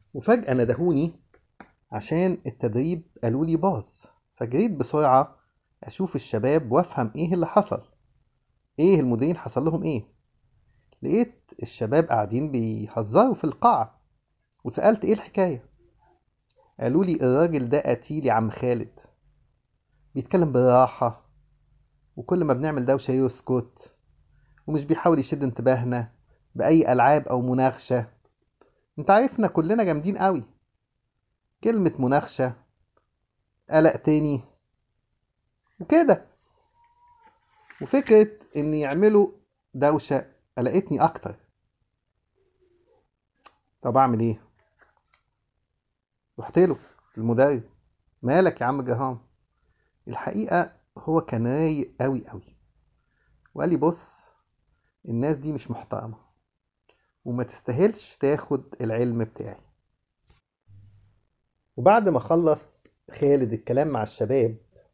وفجأة ندهوني عشان التدريب قالوا لي باظ فجريت بسرعة أشوف الشباب وأفهم إيه اللي حصل إيه المديرين حصل لهم إيه لقيت الشباب قاعدين بيهزروا في القاعة وسألت إيه الحكاية قالوا لي الراجل ده قتيل يا عم خالد بيتكلم بالراحة وكل ما بنعمل دوشة يسكت ومش بيحاول يشد انتباهنا بأي ألعاب أو مناقشة انت عارفنا كلنا جامدين قوي كلمة مناقشة قلق تاني وكده وفكرة إن يعملوا دوشة قلقتني أكتر طب أعمل إيه؟ رحت له المدرب مالك يا عم جرهام الحقيقة هو كان رايق أوي أوي وقال لي بص الناس دي مش محترمة وما تستاهلش تاخد العلم بتاعي وبعد ما خلص خالد الكلام مع الشباب